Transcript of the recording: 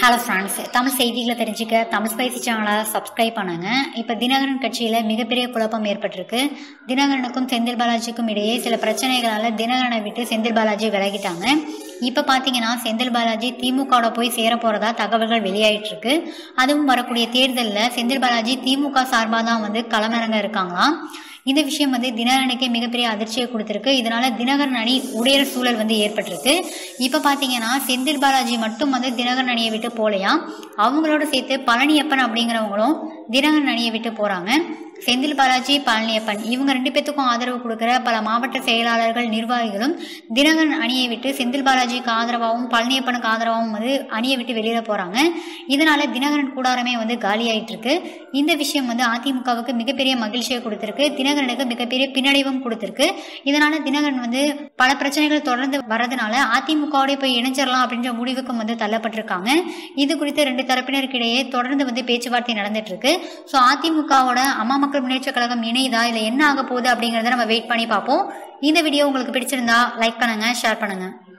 hello friends Tamil செய்திகளை தெரிஞ்சுக்க Tamil spicy சேனலை சப்ஸ்கிரைப் பண்ணுங்க இப்போ தினகரன் கட்சியில் மிகப்பெரிய குழப்பம் ஏற்பட்டிருக்கு தினகரனுக்கும் செந்தில் பாலாஜிக்கும் இடையே சில பிரச்சனைகளால் தினகரனை விட்டு செந்தில் பாலாஜி விலகிட்டாங்க இப்போ பார்த்தீங்கன்னா செந்தில் பாலாஜி திமுகவோட போய் சேர போகிறதா தகவல்கள் வெளியாயிட்டு இருக்கு அதுவும் வரக்கூடிய தேர்தலில் செந்தில் பாலாஜி திமுக சார்பாக தான் வந்து களமிறங்க இருக்காங்களாம் இந்த விஷயம் வந்து தினகரனுக்கே மிகப்பெரிய அதிர்ச்சியை கொடுத்துருக்கு இதனால தினகரன் அணி உடையல் சூழல் வந்து ஏற்பட்டிருக்கு இப்போ பார்த்தீங்கன்னா செந்தில் பாலாஜி மட்டும் வந்து தினகரன் அணியை விட்டு போலையாம் அவங்களோட சேர்த்து பழனியப்பன் அப்படிங்கிறவங்களும் தினகரன் அணியை விட்டு போறாங்க செந்தில் பாலாஜி பழனியப்பன் இவங்க ரெண்டு பேத்துக்கும் ஆதரவு கொடுக்குற பல மாவட்ட செயலாளர்கள் நிர்வாகிகளும் தினகரன் அணியை விட்டு செந்தில் பாலாஜிக்கு ஆதரவாகவும் பழனியப்பனுக்கு ஆதரவாகவும் வந்து அணியை விட்டு வெளியில போறாங்க இதனால தினகரன் கூடாரமே வந்து காலியாயிட்டு இருக்கு இந்த விஷயம் வந்து அதிமுகவுக்கு மிகப்பெரிய மகிழ்ச்சியை கொடுத்திருக்கு தினகரனுக்கு மிகப்பெரிய பின்னடைவும் கொடுத்திருக்கு இதனால தினகரன் வந்து பல பிரச்சனைகள் தொடர்ந்து வரதுனால அதிமுகவோட போய் இணைஞ்சிடலாம் அப்படின்ற முடிவுக்கும் வந்து தள்ளப்பட்டிருக்காங்க இது குறித்து ரெண்டு தரப்பினருக்கு இடையே தொடர்ந்து வந்து பேச்சுவார்த்தை நடந்துட்டு இருக்கு ஸோ அதிமுகவோட அம்மா மக்கள் முன்னேற்ற கழகம் இணையுதா இல்லை என்ன ஆக போகுது அப்படிங்கிறத நம்ம வெயிட் பண்ணி பார்ப்போம் இந்த வீடியோ உங்களுக்கு பிடிச்சிருந்தா லைக் பண்ணுங்க ஷேர் பண்ணுங்க